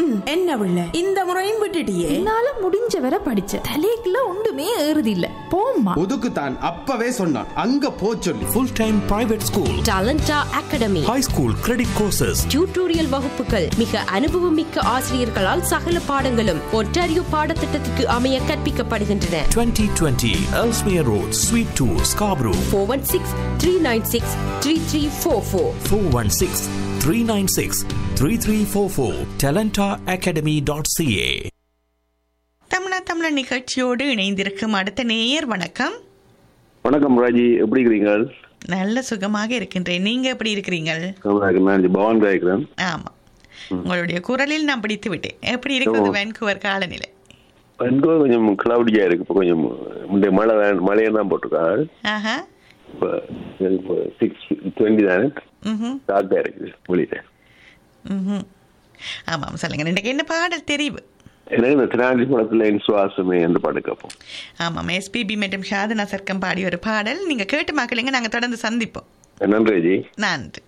என்ன பிள்ளை இந்த முறையும் விட்டுட்டியே என்னால முடிஞ்ச வரை படிச்ச தலைக்குள்ள ஒன்றுமே ஏறுது இல்ல போம்மா ஒதுக்குத்தான் அப்பவே சொன்னான் அங்க போ சொல்லி full time private school Talenta academy high school credit courses tutorial வகுப்புகள் மிக அனுபவமிக்க ஆசிரியர்களால் சகல பாடங்களும் ஒன்டாரியோ பாடத்திட்டத்துக்கு அமைய கற்பிக்கப்படுகின்றன 2020 Elsmere Road, Suite 2, Scarborough, four one six three nine six three three four four 416 396 3344, talentaacademy.ca. தமிழா தமிழ நிகழ்ச்சியோடு இணைந்திருக்கும் அடுத்த நேயர் வணக்கம் வணக்கம் ராஜி எப்படி இருக்கிறீங்க நல்ல சுகமாக இருக்கின்றேன் நீங்க எப்படி இருக்கிறீங்கள் நல்லா இருக்கேன். நான் பவான் காய்க்கிறேன் ஆமா உங்களுடைய குரலில் நான் பிடித்து விட்டேன் எப்படி இருக்குது வேன்குவர் காலநிலை எனக்கு கொஞ்சம் கிளவுடியா இருக்கு இப்போ கொஞ்சம் முந்தைய மழை வே- மழையை தான் போட்டிருக்காங்க ஆஹா இப்போ இப்போ சிக்ஸ் டுவெண்ட்டி தானே ம்ஹும், டாக்கா இருக்குது வெளியில ம்ஹும். ஆமாம் சொல்லுங்க இன்றைக்கு என்ன பாடல் தெரிவு எனக்கு இந்த திராண்டி படத்துல என் சுவாசமே அந்த பாட்டு கேட்போம் ஆமாம் எஸ்பிபி மற்றும் ஷாதனா சர்க்கம் பாடிய ஒரு பாடல் நீங்க கேட்டு மக்களுங்க நாங்க தொடர்ந்து சந்திப்போம் நன்றி ராஜி நன்றி